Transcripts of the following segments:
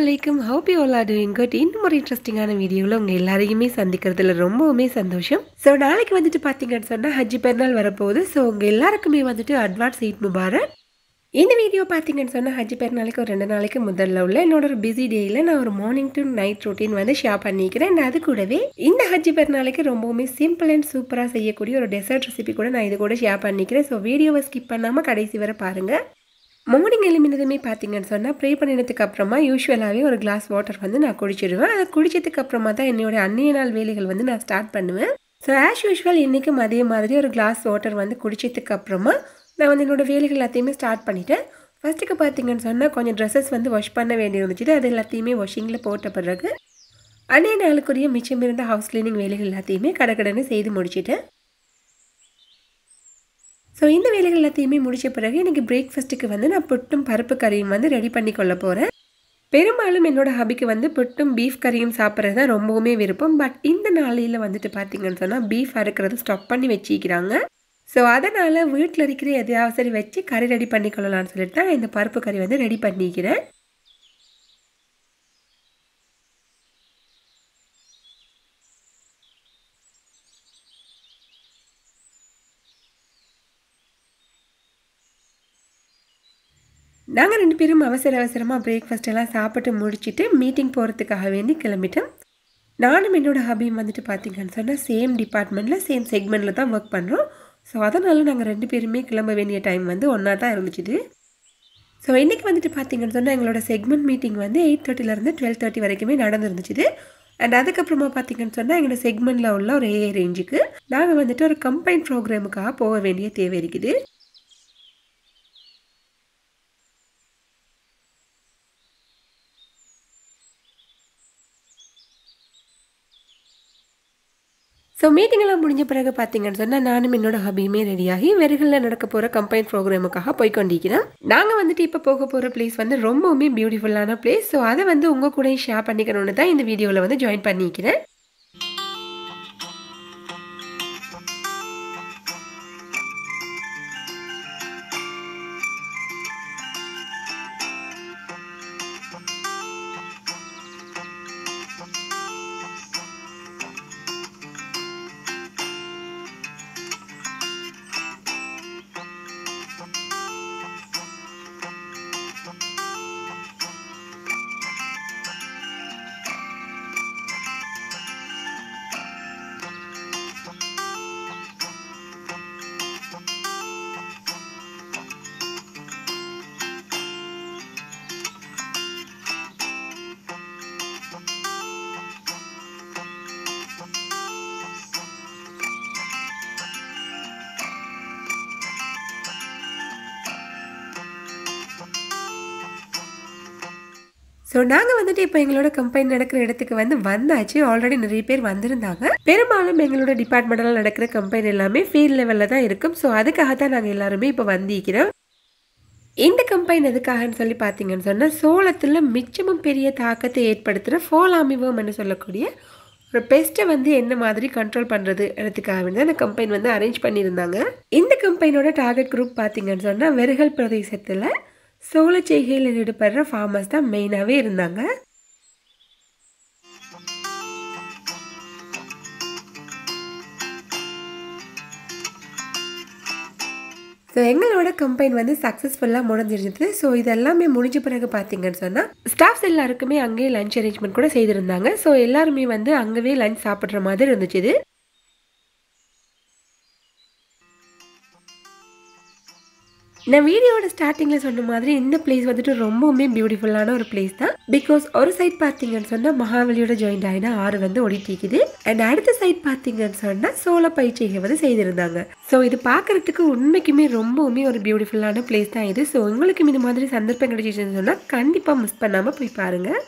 அலைக்கும் hope you all are doing good இன்னும் ஒரு இன்ட்ரெஸ்டிங்கான வீடியோவில் உங்கள் எல்லாரையுமே சந்திக்கிறதுல ரொம்பவுமே சந்தோஷம் ஸோ நாளைக்கு வந்துட்டு பார்த்தீங்கன்னு சொன்னால் ஹஜ்ஜி பெருநாள் வரப்போகுது ஸோ உங்கள் எல்லாருக்குமே வந்துட்டு அட்வான்ஸ் ஈட் முபாரக் இந்த வீடியோ பார்த்தீங்கன்னு சொன்னால் ஹஜ்ஜி பெருநாளைக்கு ஒரு ரெண்டு நாளைக்கு முதல்ல உள்ள என்னோட ஒரு பிஸி டேயில் நான் ஒரு மார்னிங் டு நைட் ரொட்டீன் வந்து ஷேர் பண்ணிக்கிறேன் and அது கூடவே இந்த ஹஜ்ஜி பெருநாளைக்கு ரொம்பவுமே சிம்பிள் அண்ட் சூப்பராக செய்யக்கூடிய ஒரு டெசர்ட் ரெசிபி கூட நான் இது கூட ஷேர் பண்ணிக்கிறேன் ஸோ வீடியோவை ஸ்கிப் பண்ணாமல் கடைசி வரை பாருங்கள் மார்னிங் எழுமினதுமே பார்த்தீங்கன்னு சொன்னால் ப்ரே பண்ணினதுக்கு அப்புறமா யூஸ்வலாகவே ஒரு கிளாஸ் வாட்டர் வந்து நான் குடிச்சிடுவேன் அதை குடிச்சதுக்கு அப்புறமா தான் என்னோட அந்நிய நாள் வேலைகள் வந்து நான் ஸ்டார்ட் பண்ணுவேன் ஸோ ஆஸ் யூஷுவல் இன்றைக்கும் அதே மாதிரி ஒரு கிளாஸ் வாட்டர் வந்து குடிச்சதுக்கு அப்புறமா நான் வந்து என்னோட வேலைகள் எல்லாத்தையுமே ஸ்டார்ட் பண்ணிட்டேன் ஃபர்ஸ்ட்டுக்கு பார்த்தீங்கன்னு சொன்னால் கொஞ்சம் ட்ரெஸ்ஸஸ் வந்து வாஷ் பண்ண வேண்டி இருந்துச்சு அது எல்லாத்தையுமே வாஷிங்கில் போட்ட பிறகு அன்றைய நாளுக்குரிய மிச்சம் இருந்த ஹவுஸ் கிளீனிங் வேலைகள் எல்லாத்தையுமே கடகடன்னு செய்து முடிச்சிட்டேன் ஸோ இந்த வேலைகள் எல்லாத்தையுமே முடித்த பிறகு எனக்கு பிரேக்ஃபாஸ்ட்டுக்கு வந்து நான் புட்டும் பருப்பு கறியும் வந்து ரெடி பண்ணி கொள்ள போகிறேன் பெரும்பாலும் என்னோட ஹபிக்கு வந்து புட்டும் பீஃப் கறியும் சாப்பிட்றது தான் ரொம்பவுமே விருப்பம் பட் இந்த நாளையில் வந்துட்டு பார்த்தீங்கன்னு சொன்னால் பீஃப் அறுக்கிறது ஸ்டாப் பண்ணி வச்சிக்கிறாங்க ஸோ அதனால் வீட்டில் இருக்கிற எதையாவது சரி வச்சு கறி ரெடி பண்ணிக்கொள்ளலாம்னு சொல்லிட்டு தான் இந்த பருப்பு கறி வந்து ரெடி பண்ணிக்கிறேன் நாங்கள் ரெண்டு பேரும் அவசர அவசரமாக பிரேக்ஃபாஸ்ட் எல்லாம் சாப்பிட்டு முடிச்சுட்டு மீட்டிங் போகிறதுக்காக வேண்டி கிளம்பிட்டோம் நானும் என்னோட ஹபியும் வந்துட்டு பார்த்தீங்கன்னு சொன்னால் சேம் டிபார்ட்மெண்ட்டில் சேம் செக்மெண்ட்டில் தான் ஒர்க் பண்ணுறோம் ஸோ அதனால நாங்கள் ரெண்டு பேருமே கிளம்ப வேண்டிய டைம் வந்து ஒன்றா தான் இருந்துச்சுது ஸோ இன்றைக்கி வந்துட்டு பார்த்தீங்கன்னு சொன்னால் எங்களோட செக்மெண்ட் மீட்டிங் வந்து எயிட் தேர்ட்டிலேருந்து டுவெல் தேர்ட்டி வரைக்குமே நடந்துருந்துச்சுது அண்ட் அதுக்கப்புறமா பார்த்தீங்கன்னு சொன்னால் எங்களோட செக்மெண்ட்டில் உள்ள ஒரு ஏஏ ரேஞ்சுக்கு நாங்கள் வந்துட்டு ஒரு கம்பைன் ப்ரோக்ராமுக்காக போக வேண்டிய தேவை இருக்குது ஸோ மீட்டிங் எல்லாம் முடிஞ்ச பிறகு பார்த்தீங்கன்னு சொன்னால் நானும் என்னோட ஹபியுமே ரெடியாகி வெறுகளில் நடக்க போகிற கம்பைன் ப்ரோக்ராமுக்காக போய் கொண்டிருக்கிறேன் நாங்கள் வந்துட்டு இப்போ போக போகிற பிளேஸ் வந்து ரொம்பவுமே பியூட்டிஃபுல்லான பிளேஸ் ஸோ அதை வந்து உங்கள் கூட ஷேர் பண்ணிக்கணும்னு தான் இந்த வீடியோவில் வந்து ஜாயின் பண்ணிக்கிறேன் ஸோ நாங்கள் வந்துட்டு இப்போ எங்களோட கம்பெனி நடக்கிற இடத்துக்கு வந்து வந்தாச்சு ஆல்ரெடி நிறைய பேர் வந்திருந்தாங்க பெரும்பாலும் எங்களோட டிபார்ட்மெண்டில் நடக்கிற கம்பெனி எல்லாமே ஃபீல்ட் லெவலில் தான் இருக்கும் ஸோ அதுக்காக தான் நாங்கள் எல்லாருமே இப்போ வந்திருக்கிறோம் இந்த கம்பெனி எதுக்காகன்னு சொல்லி பார்த்தீங்கன்னு சொன்னால் சோளத்தில் மிச்சமும் பெரிய தாக்கத்தை ஏற்படுத்துகிற ஃபோலாமிவம் என்று சொல்லக்கூடிய ஒரு பெஸ்ட்டை வந்து என்ன மாதிரி கண்ட்ரோல் பண்ணுறது இடத்துக்காக வேண்டி அந்த கம்பெனி வந்து அரேஞ்ச் பண்ணியிருந்தாங்க இந்த கம்பெனியோட டார்கெட் குரூப் பார்த்தீங்கன்னு சொன்னால் வெறுகல் பிரதேசத்தில் சோள செய்கையில் ஈடுபடுற ஃபார்மர்ஸ் தான் மெயினாகவே இருந்தாங்க ஸோ எங்களோட கம்பெனி வந்து சக்ஸஸ்ஃபுல்லாக முடிஞ்சிருந்தது ஸோ இதெல்லாமே முடிஞ்ச பிறகு பார்த்தீங்கன்னு சொன்னால் ஸ்டாஃப்ஸ் எல்லாருக்குமே அங்கேயே லஞ்ச் அரேஞ்ச்மெண்ட் கூட செய்திருந்தாங்க ஸோ எல்லாருமே வந்து அங்கேயே லஞ்ச் சாப்பிட்ற மாதிரி இருந்துச்சு இது நான் வீடியோட ஸ்டார்டிங்கில் சொன்ன மாதிரி இந்த பிளேஸ் வந்துட்டு ரொம்பவுமே பியூட்டிஃபுல்லான ஒரு பிளேஸ் தான் பிகாஸ் ஒரு சைட் பார்த்தீங்கன்னு சொன்னால் மகாவலியோட ஜாயிண்ட் ஆகினா ஆறு வந்து ஓடிட்டிக்குது அண்ட் அடுத்த சைட் பார்த்தீங்கன்னு சொன்னால் சோள பயிற்சிகை வந்து செய்திருந்தாங்க ஸோ இது பார்க்குறதுக்கு உண்மைக்குமே ரொம்பவுமே ஒரு பியூட்டிஃபுல்லான பிளேஸ் தான் இது ஸோ உங்களுக்கும் இந்த மாதிரி சந்தர்ப்பம் கிடைச்சிச்சுன்னு சொன்னால் கண்டிப்பாக மிஸ் பண்ணாமல் போய் பாருங்கள்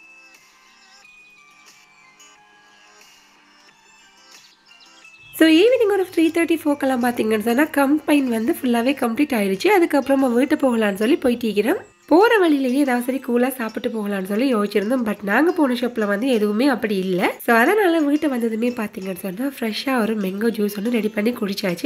ஸோ ஈவினிங் ஒரு த்ரீ தேர்ட்டி ஃபோக்கெல்லாம் பார்த்தீங்கன்னு சொன்னால் கம்பைன் வந்து ஃபுல்லாகவே கம்ப்ளீட் ஆயிடுச்சு அதுக்கப்புறமா வீட்டு போகலான்னு சொல்லி போயிட்டீக்கிறோம் போகிற வழியிலேயே ஏதாவது சரி கூலாக சாப்பிட்டு போகலான்னு சொல்லி யோசிச்சிருந்தோம் பட் நாங்கள் போன ஷாப்பில் வந்து எதுவுமே அப்படி இல்லை ஸோ அதனால் வீட்டை வந்ததுமே பார்த்தீங்கன்னு சொன்னால் ஃப்ரெஷ்ஷாக ஒரு மெங்கோ ஜூஸ் ஒன்று ரெடி பண்ணி குடிச்சாச்சு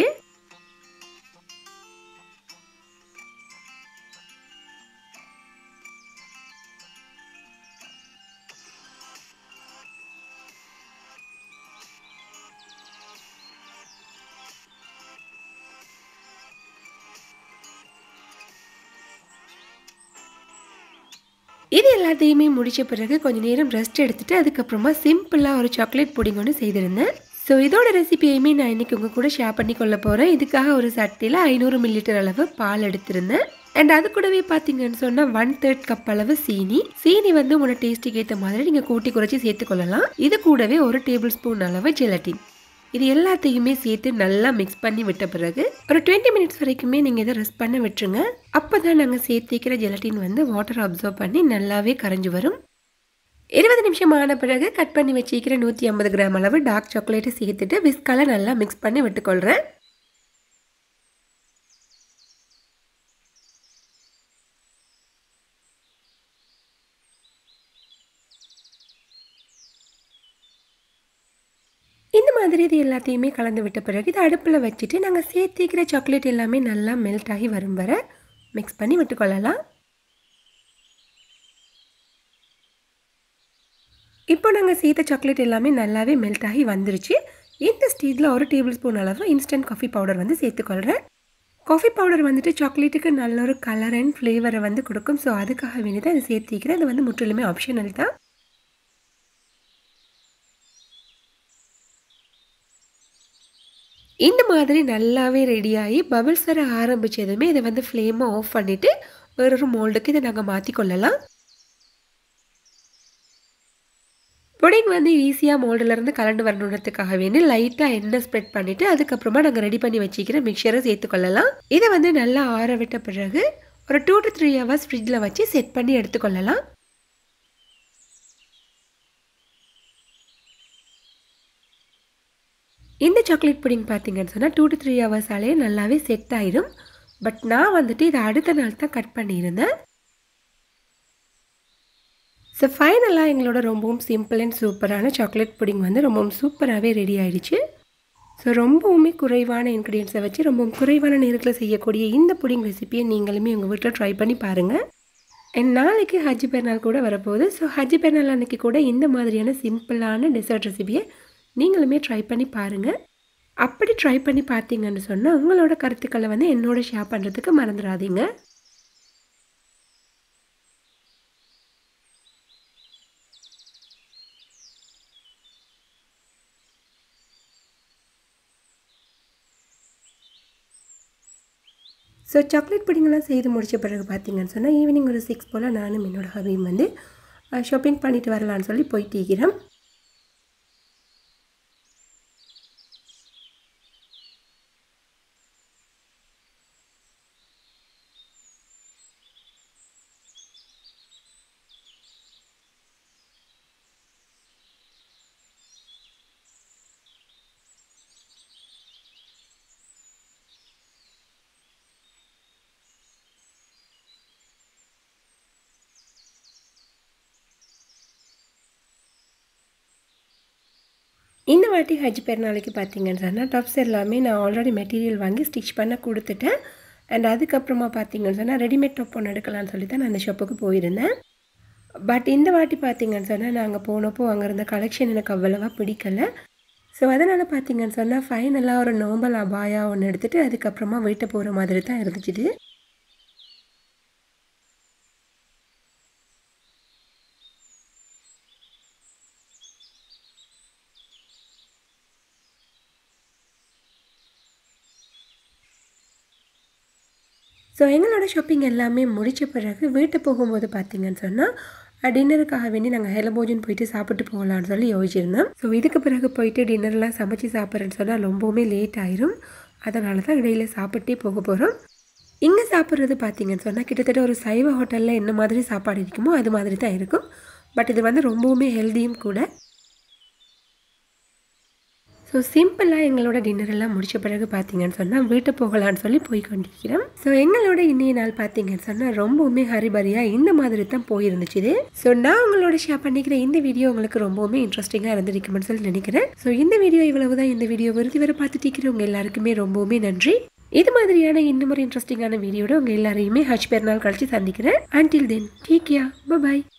இது எல்லாத்தையுமே முடிச்ச பிறகு கொஞ்ச நேரம் ரெஸ்ட் எடுத்துட்டு அதுக்கப்புறமா சிம்பிளாக ஒரு சாக்லேட் புடிங் ஒன்று செய்திருந்தேன் ஸோ இதோட ரெசிபியுமே நான் இன்னைக்கு உங்கள் கூட ஷேர் பண்ணி கொள்ள போகிறேன் இதுக்காக ஒரு சட்டியில் ஐநூறு மில்லிலிட்டர் அளவு பால் எடுத்திருந்தேன் அண்ட் அது கூடவே பார்த்தீங்கன்னு சொன்னால் ஒன் தேர்ட் கப் அளவு சீனி சீனி வந்து உங்களோட டேஸ்ட்டுக்கு ஏற்ற மாதிரி நீங்கள் கூட்டி குறைச்சி சேர்த்துக்கொள்ளலாம் இது கூடவே ஒரு டேபிள் ஸ்பூன் அளவு ஜெலட்டின் இது எல்லாத்தையுமே சேர்த்து நல்லா மிக்ஸ் பண்ணி விட்ட பிறகு ஒரு டுவெண்ட்டி மினிட்ஸ் வரைக்குமே நீங்கள் இதை ரெஸ்ட் பண்ண விட்டுருங்க அப்போ தான் நாங்கள் சேர்த்திக்கிற ஜெலட்டின் வந்து வாட்டர் அப்சர்வ் பண்ணி நல்லாவே கரைஞ்சி வரும் இருபது நிமிஷம் ஆன பிறகு கட் பண்ணி வச்சிக்கிற நூற்றி ஐம்பது கிராம் அளவு டார்க் சாக்லேட்டை சேர்த்துட்டு விஸ்கால நல்லா மிக்ஸ் பண்ணி விட்டுக்கொள்கிறேன் இந்த மாதிரி இது எல்லாத்தையுமே கலந்து விட்ட பிறகு இதை அடுப்பில் வச்சுட்டு நாங்கள் சேர்த்திக்கிற சாக்லேட் எல்லாமே நல்லா மெல்ட் ஆகி வரும் வர மிக்ஸ் பண்ணி விட்டுக்கொள்ளலாம் இப்போ நாங்கள் சேர்த்த சாக்லேட் எல்லாமே நல்லாவே மெல்ட் ஆகி வந்துருச்சு இந்த ஸ்டேஜில் ஒரு டேபிள் ஸ்பூன் அளவு இன்ஸ்டன்ட் காஃபி பவுடர் வந்து சேர்த்துக்கொள்கிறேன் காஃபி பவுடர் வந்துட்டு சாக்லேட்டுக்கு நல்ல ஒரு கலர் அண்ட் ஃப்ளேவரை வந்து கொடுக்கும் ஸோ அதுக்காக வேண்டி தான் இதை சேர்த்திக்கிறேன் இது வந்து முற்றிலுமே ஆப்ஷனல் தான் இந்த மாதிரி நல்லாவே ரெடியாகி பபிள்ஸ் வர ஆரம்பித்ததுமே இதை வந்து ஃப்ளேமை ஆஃப் பண்ணிவிட்டு வேறொரு மோல்டுக்கு இதை நாங்கள் மாற்றிக்கொள்ளலாம் புடிங் வந்து ஈஸியாக மோல்டுலேருந்து கலண்டு வரணுன்றதுக்காக வேண்டி லைட்டாக எண்ணெய் ஸ்ப்ரெட் பண்ணிவிட்டு அதுக்கப்புறமா நாங்கள் ரெடி பண்ணி வச்சுக்கிற மிக்சரை சேர்த்துக்கொள்ளலாம் இதை வந்து நல்லா ஆற விட்ட பிறகு ஒரு டூ டு த்ரீ ஹவர்ஸ் ஃப்ரிட்ஜில் வச்சு செட் பண்ணி எடுத்துக்கொள்ளலாம் இந்த சாக்லேட் புடிங் பார்த்தீங்கன்னு சொன்னால் டூ டு த்ரீ ஹவர்ஸாலே நல்லாவே செட் ஆயிடும் பட் நான் வந்துட்டு இதை அடுத்த நாள் தான் கட் பண்ணியிருந்தேன் ஸோ ஃபைனலாக எங்களோட ரொம்பவும் சிம்பிள் அண்ட் சூப்பரான சாக்லேட் புடிங் வந்து ரொம்பவும் சூப்பராகவே ரெடி ஆயிடுச்சு ஸோ ரொம்பவுமே குறைவான இன்க்ரீடியன்ஸை வச்சு ரொம்பவும் குறைவான நேரத்தில் செய்யக்கூடிய இந்த புடிங் ரெசிபியை நீங்களுமே உங்கள் வீட்டில் ட்ரை பண்ணி பாருங்கள் அண்ட் நாளைக்கு ஹஜ் பெருநாள் கூட வரப்போகுது ஸோ ஹஜ் பெருநாள் அன்னைக்கு கூட இந்த மாதிரியான சிம்பிளான டெசர்ட் ரெசிபியை நீங்களுமே ட்ரை பண்ணி பாருங்கள் அப்படி ட்ரை பண்ணி பார்த்தீங்கன்னு சொன்னால் உங்களோட கருத்துக்களை வந்து என்னோட ஷேர் பண்ணுறதுக்கு மறந்துடாதீங்க ஸோ சாக்லேட் புடிங்கெல்லாம் செய்து முடித்த பிறகு பார்த்தீங்கன்னு சொன்னால் ஈவினிங் ஒரு சிக்ஸ் போல் நானும் என்னோட ஹபியும் வந்து ஷாப்பிங் பண்ணிட்டு வரலான்னு சொல்லி போயிட்டு இருக்கிறேன் இந்த வாட்டி ஹஜ் பெருநாளைக்கு பார்த்தீங்கன்னு சொன்னால் டாப்ஸ் எல்லாமே நான் ஆல்ரெடி மெட்டீரியல் வாங்கி ஸ்டிச் பண்ண கொடுத்துட்டேன் அண்ட் அதுக்கப்புறமா பார்த்தீங்கன்னு சொன்னால் ரெடிமேட் டாப் ஒன்று எடுக்கலாம்னு சொல்லி தான் நான் அந்த ஷாப்புக்கு போயிருந்தேன் பட் இந்த வாட்டி பார்த்தீங்கன்னு சொன்னால் நாங்கள் போனப்போ அங்கே இருந்த கலெக்ஷன் எனக்கு அவ்வளோவா பிடிக்கல ஸோ அதனால் பார்த்தீங்கன்னு சொன்னால் ஃபைனலாக ஒரு நோம்பல் அபாயா ஒன்று எடுத்துகிட்டு அதுக்கப்புறமா வீட்டை போகிற மாதிரி தான் இருந்துச்சு ஸோ எங்களோட ஷாப்பிங் எல்லாமே முடித்த பிறகு வீட்டு போகும்போது பார்த்தீங்கன்னு சொன்னால் டின்னருக்காக வேண்டி நாங்கள் ஹெலபோஜன் போயிட்டு சாப்பிட்டு போகலான்னு சொல்லி யோசிச்சிருந்தோம் ஸோ இதுக்கு பிறகு போயிட்டு டின்னர்லாம் சமைச்சு சாப்பிட்றேன்னு சொன்னால் ரொம்பவுமே லேட் ஆயிரும் அதனால தான் இடையில சாப்பிட்டே போக போகிறோம் இங்கே சாப்பிட்றது பார்த்தீங்கன்னு சொன்னால் கிட்டத்தட்ட ஒரு சைவ ஹோட்டலில் என்ன மாதிரி சாப்பாடு இருக்குமோ அது மாதிரி தான் இருக்கும் பட் இது வந்து ரொம்பவுமே ஹெல்த்தியும் கூட ஸோ சிம்பிளாக எங்களோட டின்னர் எல்லாம் முடிச்ச பிறகு பார்த்தீங்கன்னு சொன்னால் வீட்டு போகலான்னு சொல்லி போய் கொண்டிருக்கிறோம் ஸோ எங்களோட இன்னைய நாள் பார்த்தீங்கன்னு சொன்னால் ரொம்பவுமே ஹரிபரியாக இந்த மாதிரி தான் போயிருந்துச்சு ஸோ நான் உங்களோட ஷேர் பண்ணிக்கிற இந்த வீடியோ உங்களுக்கு ரொம்பவுமே இன்ட்ரெஸ்டிங்காக இருந்திருக்குமென்னு சொல்லி நினைக்கிறேன் ஸோ இந்த வீடியோ இவ்வளவு தான் இந்த வீடியோ விருதி வரை பார்த்துட்டு இருக்கிறவங்க எல்லாருக்குமே ரொம்பவுமே நன்றி இது மாதிரியான இன்னும் ஒரு இன்ட்ரெஸ்டிங்கான வீடியோட உங்கள் எல்லாரையுமே ஹஜ் பெருநாள் கழிச்சு சந்திக்கிறேன் அன்டில் தென் டேக் யா பாய்